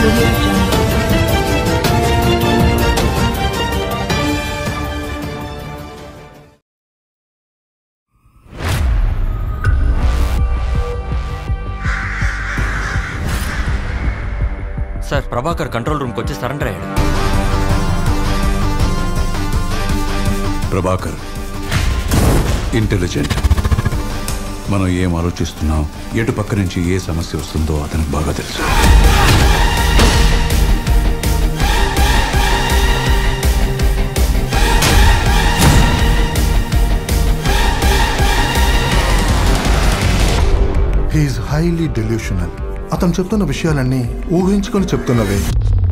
audio jungle. Sir Prabhakar control రూమ్కి వచ్చి surrender అయ్యాడు ప్రభాకర్ ఇంటెలిజెంట్ మనం ఏం ఆలోచిస్తున్నాం ఎటు పక్క నుంచి ఏ సమస్య వస్తుందో అతనికి బాగా తెలుసు హీఈస్ హైలీ డెల్యూషనల్ అతను చెప్తున్న విషయాలన్నీ ఊహించుకొని చెప్తున్నవే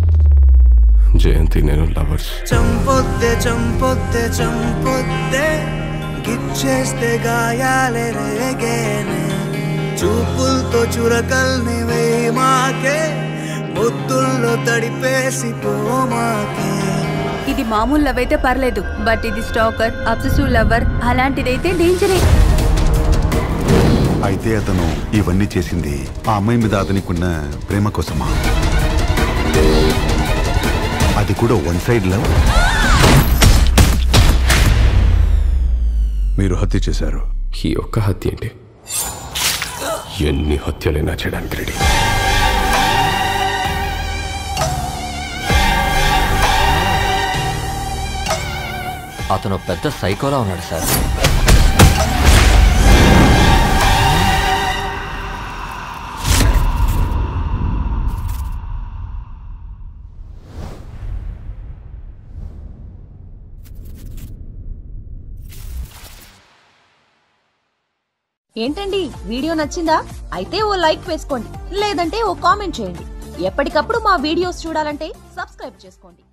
జయంతి నేను లవర్స్ చంపొద్దే చంపొద్దే చంపొద్దే గిచ్చేస్తే గాయాలే రేగేనే చూపులతో చురకల్ని వేయి మాకే ముద్దుల్లో తడిపేసి పోమాకే ఇది మామూలు లవ్ అయితే పర్లేదు బట్ ఇది స్టాకర్ అబ్సెసివ్ లవర్ అలాంటిదైతే డేంజరే అయితే అతను ఇవన్నీ చేసింది ఆ అమ్మాయి మీద అతనికున్న ప్రేమ కోసమా అది కూడా వన్ సైడ్ లవ్ మీరు హత్య చేశారు ఈ ఒక్క హత్య ఏంటి ఎన్ని హత్యలైనా చేయడానికి రెడీ అతను పెద్ద సైకోలా ఉన్నాడు సార్ ఏంటండి వీడియో నచ్చిందా అయితే ఓ లైక్ వేసుకోండి లేదంటే ఓ కామెంట్ చేయండి ఎప్పటికప్పుడు మా వీడియోస్ చూడాలంటే సబ్స్క్రైబ్ చేసుకోండి